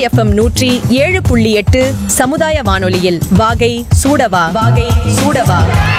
FM நூற்றி ஏழு புள்ளி எட்டு சமுதாய வானொலியில் வாகை சூடவா வாகை சூடவா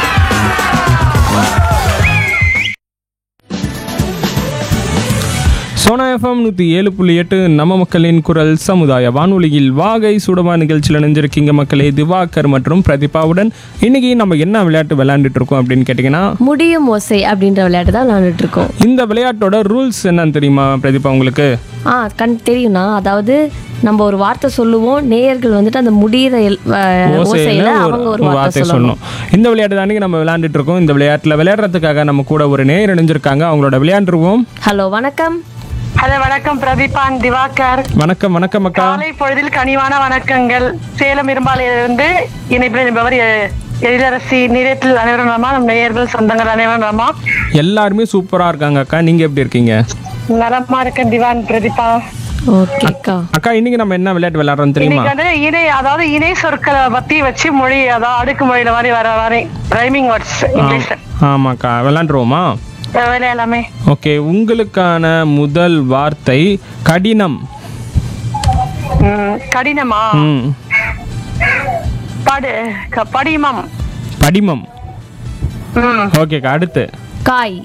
சோனா எஃப்எம் நூற்றி ஏழு புள்ளி எட்டு நம்ம மக்களின் குரல் சமுதாய வானொலியில் வாகை சுடவா நிகழ்ச்சியில் இணைஞ்சிருக்கீங்க மக்களே திவாகர் மற்றும் பிரதிபாவுடன் இன்னைக்கு நம்ம என்ன விளையாட்டு விளையாண்டுட்டு இருக்கோம் அப்படின்னு கேட்டிங்கன்னா முடியும் ஓசை அப்படின்ற விளையாட்டு தான் விளையாண்டுட்டு இருக்கோம் இந்த விளையாட்டோட ரூல்ஸ் என்னன்னு தெரியுமா பிரதீபா உங்களுக்கு ஆ கண் தெரியும்னா அதாவது நம்ம ஒரு வார்த்தை சொல்லுவோம் நேயர்கள் வந்துட்டு அந்த முடியிற எல்- அஹ், ஓசையில ஓசையில அவங்க ஒரு வார்த்தை வார்த்தை சொல்லணும் சொல்லணும் இந்த விளையாட்டு தானே நம்ம விளையாண்டுட்டு இருக்கோம் இந்த விளையாட்டில் விளையாடுறதுக்காக நம்ம கூட ஒரு நேயர் இணைஞ்சிருக்காங்க அவங்களோட விளையாண்டுருவோம் ஹலோ வணக்கம் ஹலோ வணக்கம் பிரதீபான் திவாகர் வணக்கம் வணக்கம் அக்கா காலை பொழுதில் கனிவான வணக்கங்கள் சேலம் இரும்பாலையிலிருந்து இணைப்பில் இருப்பவர் எ- எழிலரசி நிலையத்தில் அனைவரும் நலமா நம் நேயர்கள் சொந்தங்கள் அனைவரும் நலமா எல்லாருமே சூப்பரா இருக்காங்க அக்கா நீங்க எப்படி இருக்கீங்க நலமா இருக்கேன் திவான் பிரதீபா ஓகேக்கா அக்கா இன்னைக்கு நம்ம என்ன விளையாட்டு விளையாடுறோம் தெரியுமா இன்னைக்கு வந்து இணை அதாவது இணை சொற்களை பத்தி வச்சு மொழி அதாவது அடுக்கு மொழியில மாதிரி வர வரை ரைமிங் வேர்ட்ஸ் இங்கிலீஷ்ல ஆமாக்கா விளையாண்டுருவோமா எல்லாமே ஓகே உங்களுக்கான முதல் வார்த்தை கடினம் ம், கடினமா ம் படு க- படிமம் படிமம் ம், ஓகேக்கா அடுத்து காய்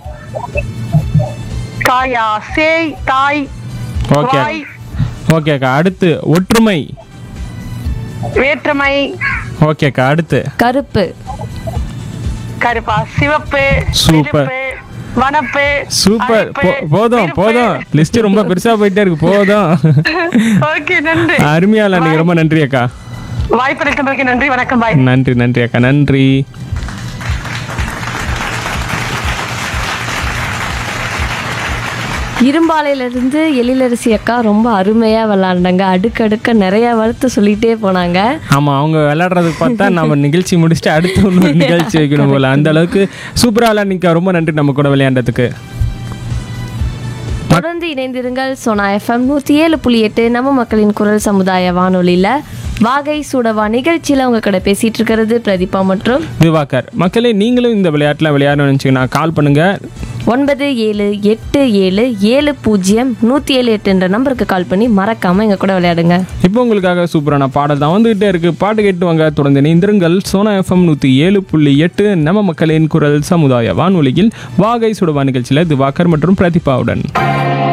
காயா சேய் தாய் ஓகே வாய் ஓகேக்கா அடுத்து ஒற்றுமை வேற்றுமை ஓகேக்கா அடுத்து கருப்பு கருப்பா சிவப்பு சூப்பர். வெளுப்பு, வனப்பு சூப்பர் அழைப்பு, போ- போதும் விருப்பு. போதும் லிஸ்ட் ரொம்ப பெருசா போயிட்டே இருக்கு போதும் ஓகே நன்றி அருமையா நீங்க ரொம்ப நன்றி அக்கா வாய்ப்பளித்தமைக்கு நன்றி வணக்கம் பாய் நன்றி நன்றி அக்கா நன்றி இரும்பாலையிலிருந்து எழிலரசி அக்கா ரொம்ப அருமையா விளையாண்டாங்க அடுக்கடுக்க நிறைய வார்த்தை சொல்லிட்டே போனாங்க ஆமா அவங்க விளையாடுறதுக்கு பார்த்தா நம்ம நிகழ்ச்சி முடிச்சுட்டு அடுத்து இன்னொரு நிகழ்ச்சி வைக்கணும் போல அந்த அளவுக்கு சூப்பரா விளையாண்டிக்கா ரொம்ப நன்றி நம்ம கூட விளையாண்டதுக்கு தொடர்ந்து இணைந்திருங்கள் சோனா எஃப்எம் நூற்றி ஏழு புள்ளி எட்டு நம்ம மக்களின் குரல் சமுதாய வானொலியில் வாகை சூடவா நிகழ்ச்சியில் உங்க கூட பேசிட்டு இருக்கிறது பிரதீபா மற்றும் திவாகர் மக்களே நீங்களும் இந்த விளையாட்டில் விளையாடணும்னு நினச்சிங்கன்னா கால் பண்ணுங்க ஒன்பது ஏழு எட்டு ஏழு ஏழு பூஜ்ஜியம் நூற்றி ஏழு எட்டு என்ற நம்பருக்கு கால் பண்ணி மறக்காம எங்க கூட விளையாடுங்க இப்போ உங்களுக்காக சூப்பரான பாடல் தான் வந்துகிட்டே இருக்கு பாட்டு கேட்டு வாங்க தொடர்ந்து இணைந்திருங்கள் சோனா எஃப்எம் நூற்றி ஏழு புள்ளி எட்டு நம்ம மக்களின் குரல் சமுதாய வானொலியில் வாகை சுடுவா நிகழ்ச்சியில் திவாகர் மற்றும் பிரதிபாவுடன்